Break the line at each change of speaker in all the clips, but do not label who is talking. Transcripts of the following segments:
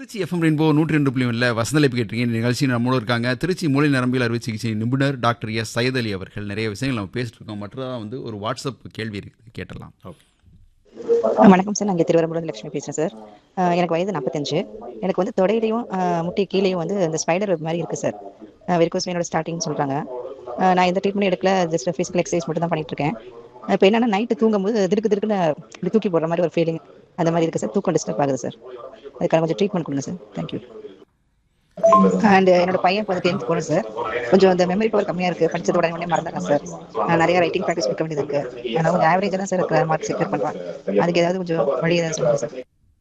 Trichy FM rainbow நூற்றி ரெண்டு புள்ளி ஒன்றில் வசந்தலைப்பு கேட்டீங்க இந்த நிகழ்ச்சி நம்மளோட இருக்காங்க திருச்சி மூளை நரம்பியல் அறுவை சிகிச்சை நிபுணர் டாக்டர் எஸ் சையத் அலி அவர்கள் நிறைய விஷயங்கள் நம்ம பேசிட்டு இருக்கோம் மற்றதாக வந்து ஒரு வாட்ஸ்அப் கேள்வி இருக்குது கேட்டலாம்
வணக்கம் சார் நான் இங்கே திருவரம்புலேருந்து லட்சுமி பேசுகிறேன் சார் அஹ் எனக்கு வயது நாற்பத்தஞ்சு எனக்கு வந்து தொடையிலையும் அஹ் முட்டி கீழேயும் வந்து இந்த ஸ்பைடர் வெப் மாதிரி இருக்குது சார் வெரிகோஸ் வெயினோட ஸ்டார்டிங் சொல்கிறாங்க நான் எந்த ட்ரீட்மெண்ட் எடுக்கல ஜஸ்ட் ஃபிசிக்கல் எக்ஸசைஸ் மட்டும் தான் பண்ணிட்டு இருக்கேன் இப்போ என்னன்னா நைட்டு தூங்கும்போது திருக்கு திருக்குன்னு இப்படி தூக்கி போடுற மாதிரி ஒரு ஃபீலிங் அந்த மாதிரி இருக்குது சார் தூக்கம் டிஸ்டர்ப் ஆகுது சார் அதுக்கான கொஞ்சம் ட்ரீட்மெண்ட் கொடுங்க சார் தேங்க்யூ அண்ட் என்னோட பையன் இப்போ டென்த் போகணும் சார் கொஞ்சம் அந்த மெமரி பவர் கம்மியாக இருக்குது படிச்சது உடனே உடனே மறந்துடுறேன் சார் நான் நிறைய ரைட்டிங் ப்ராக்டிஸ் கொடுக்க வேண்டியது இருக்குது நான் கொஞ்சம் ஆவரேஜாக தான் சார் இருக்கிற மார்க் செக்யூர் பண்ணுறேன் அதுக்கு ஏதாவது கொஞ்சம் வழி ஏதாவது சொல்லுங்கள் சார்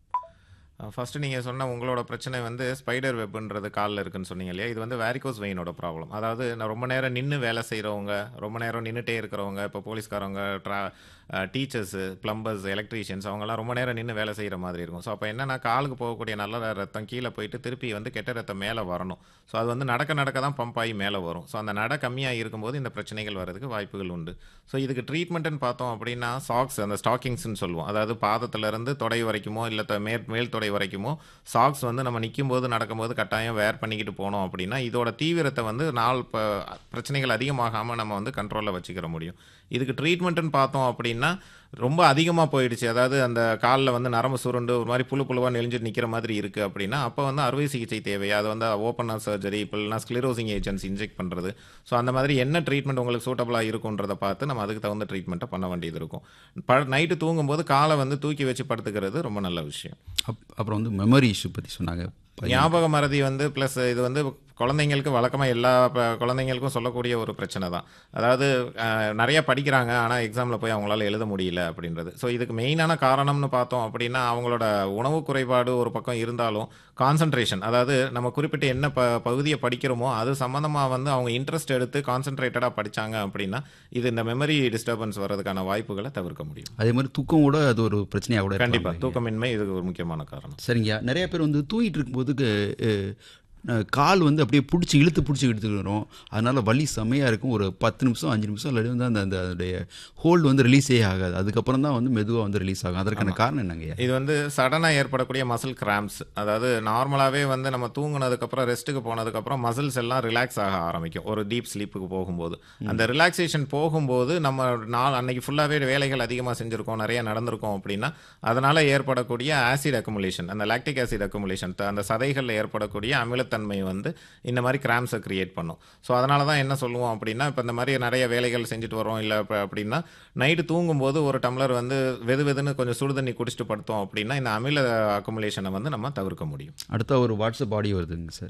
ஃபஸ்ட்டு நீங்கள் சொன்ன உங்களோட பிரச்சனை வந்து ஸ்பைடர் வெப்புன்றது காலில் இருக்குன்னு சொன்னீங்க இல்லையா இது வந்து வேரிகோஸ் வெயினோட ப்ராப்ளம் அதாவது நான் ரொம்ப நேரம் நின்று வேலை செய்கிறவங்க ரொம்ப நேரம் நின்றுட்டே இருக்கிறவங்க இப்போ போலீஸ்காரவங்க ட்ரா டீச்சர்ஸு ப்ளம்பர்ஸ் எலக்ட்ரீஷியன்ஸ் அவங்கெல்லாம் ரொம்ப நேரம் நின்று வேலை செய்கிற மாதிரி இருக்கும் ஸோ அப்போ என்னன்னா காலுக்கு போகக்கூடிய நல்ல ரத்தம் கீழே போயிட்டு திருப்பி வந்து கெட்ட ரத்தம் மேலே வரணும் ஸோ அது வந்து நடக்க நடக்க தான் பம்ப் ஆகி மேலே வரும் ஸோ அந்த நட கம்மியாக இருக்கும்போது இந்த பிரச்சனைகள் வரதுக்கு வாய்ப்புகள் உண்டு ஸோ இதுக்கு ட்ரீட்மெண்ட்டுன்னு பார்த்தோம் அப்படின்னா சாக்ஸ் அந்த ஸ்டாக்கிங்ஸ்னு சொல்லுவோம் அதாவது பாதத்திலேருந்து தொடை வரைக்குமோ இல்லை மேல் மேல் தொடை வரைக்குமோ சாக்ஸ் வந்து நம்ம நிற்கும் போது நடக்கும்போது கட்டாயம் வேர் பண்ணிக்கிட்டு போனோம் அப்படின்னா இதோட தீவிரத்தை வந்து நாள் ப பிரச்சனைகள் அதிகமாகாமல் நம்ம வந்து கண்ட்ரோலில் வச்சுக்கிற முடியும் இதுக்கு ட்ரீட்மெண்ட்டுன்னு பார்த்தோம் அப்படின்னா ரொம்ப அதிகமாக போயிடுச்சு அதாவது அந்த காலில் வந்து நரம்பு சுருண்டு ஒரு மாதிரி புழு புழுவாக நெளிஞ்சிட்டு நிற்கிற மாதிரி இருக்குது அப்படின்னா அப்போ வந்து அறுவை சிகிச்சை தேவை அது வந்து ஓப்பனர் சர்ஜரி இப்போ இல்லைனா ஸ்க்ளிரோசிங் ஏஜென்ட்ஸ் இன்ஜெக்ட் பண்ணுறது ஸோ அந்த மாதிரி என்ன ட்ரீட்மெண்ட் உங்களுக்கு சூட்டபுளாக இருக்குன்றதை பார்த்து நம்ம அதுக்கு தகுந்த ட்ரீட்மெண்ட்டை பண்ண வேண்டியது இருக்கும் ப நைட்டு தூங்கும்போது காலை வந்து தூக்கி வச்சு படுத்துக்கிறது ரொம்ப நல்ல விஷயம்
அப் அப்புறம் வந்து மெமரி இஷ்யூ பற்றி சொன்னாங்க பையன்.
ஞாபக மறதி வந்து ப்ளஸ் இது வந்து குழந்தைங்களுக்கு வழக்கமாக எல்லா ப- குழந்தைங்களுக்கும் சொல்லக்கூடிய ஒரு பிரச்சனை தான் அதாவது அஹ், நிறைய படிக்கிறாங்க ஆனால் எக்ஸாமில் போய் அவங்களால எழுத முடியல அப்படின்றது ஸோ இதுக்கு மெயினான காரணம்னு பார்த்தோம் அப்படின்னா அவங்களோட உணவு குறைபாடு ஒரு பக்கம் இருந்தாலும் கான்சன்ட்ரேஷன் அதாவது நம்ம குறிப்பிட்ட என்ன ப பகுதியை படிக்கிறோமோ அது சம்மந்தமாக வந்து அவங்க இன்ட்ரெஸ்ட் எடுத்து கான்சென்ட்ரேட்டடாக படித்தாங்க அப்படின்னா இது இந்த மெமரி டிஸ்டர்பன்ஸ் வர்றதுக்கான வாய்ப்புகளை தவிர்க்க முடியும்
அதே மாதிரி தூக்கம் கூட அது ஒரு பிரச்சனையாக கூட இருக்கலாம்
கண்டிப்பாக
இல்லையா?
தூக்கமின்மை இதுக்கு ஒரு முக்கியமான காரணம்
சரிங்கய்யா நிறைய பேர் வந்து தூங்கிட்டு இருக்கும்போது அஹ், அஹ், கால் வந்து அப்படியே பிடிச்சி இழுத்து பிடிச்சி இழுத்துட்டு வரும் அதனால வலி செமையாக இருக்கும் ஒரு பத்து நிமிஷம் அஞ்சு நிமிஷம் இல்லாட்டி வந்து அந்த அந்த அதோடைய ஹோல்டு வந்து ரிலீஸே ஆகாது அதுக்கப்புறம் தான் வந்து மெதுவாக வந்து ரிலீஸ் ஆகும் அதற்கான காரணம் என்னங்கய்யா
இது வந்து சடனாக ஏற்படக்கூடிய மசில் கிராம்ப்ஸ் அதாவது நார்மலாகவே வந்து நம்ம தூங்குனதுக்கப்புறம் ரெஸ்ட்டுக்கு போனதுக்கப்புறம் மசில்ஸ் எல்லாம் ரிலாக்ஸ் ஆக ஆரம்பிக்கும் ஒரு டீப் ஸ்லீப்புக்கு போகும்போது அந்த ரிலாக்ஸேஷன் போகும்போது நம்ம நாள் அன்னைக்கு ஃபுல்லாகவே வேலைகள் அதிகமாக செஞ்சுருக்கோம் நிறைய நடந்திருக்கோம் அப்படின்னா அதனால் ஏற்படக்கூடிய ஆசிட் அக்குமுலேஷன் அந்த லாக்டிக் ஆசிட் அக்குமுலேஷன் அந்த சதைகளில் ஏற்படக்கூடிய அமிலத்தன்மை வந்து இந்த மாதிரி கிராம்ஸை கிரியேட் பண்ணும் ஸோ அதனால தான் என்ன சொல்லுவோம் அப்படின்னா இப்போ இந்த மாதிரி நிறைய வேலைகள் செஞ்சுட்டு வரோம் இல்லை இப்போ அப்படின்னா நைட்டு தூங்கும்போது ஒரு டம்ளர் வந்து வெது வெதுன்னு கொஞ்சம் சுடு தண்ணி குடிச்சிட்டு படுத்தோம் அப்படின்னா இந்த அமில அக்குமுலேஷனை வந்து நம்ம தவிர்க்க முடியும்
அடுத்த ஒரு வாட்ஸ்அப் ஆடியோ வருதுங்க சார்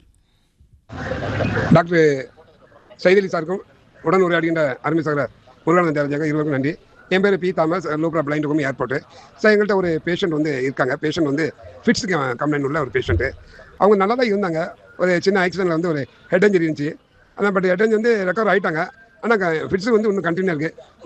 டாக்டர் சைதலி சாருக்கும் உடன் உரையாடுகின்ற அருமை சகர முருகானந்த தேவஜாக இருவருக்கும் நன்றி என் பேர் P Thomas local blind room airport sir எங்கள்கிட்ட ஒரு பேஷண்ட் வந்து இருக்காங்க பேஷண்ட் வந்து ஃபிட்ஸ் கம்ப்ளைண்ட் உள்ள ஒரு பேஷண்ட்டு அவங்க நல்லா தான் இருந்தாங்க ஒரு சின்ன ஆக்சிடென்ட்ல வந்து ஒரு ஹெட் இன்ஜரி இருந்துச்சு ஆனால் பட் ஹெட் இன்ஜரி வந்து ரெக்கவர் ஆகிட்டாங்க ஆனால் ஃபிட்ஸ் வந்து இன்னும் கண்டினியூ இருக்குது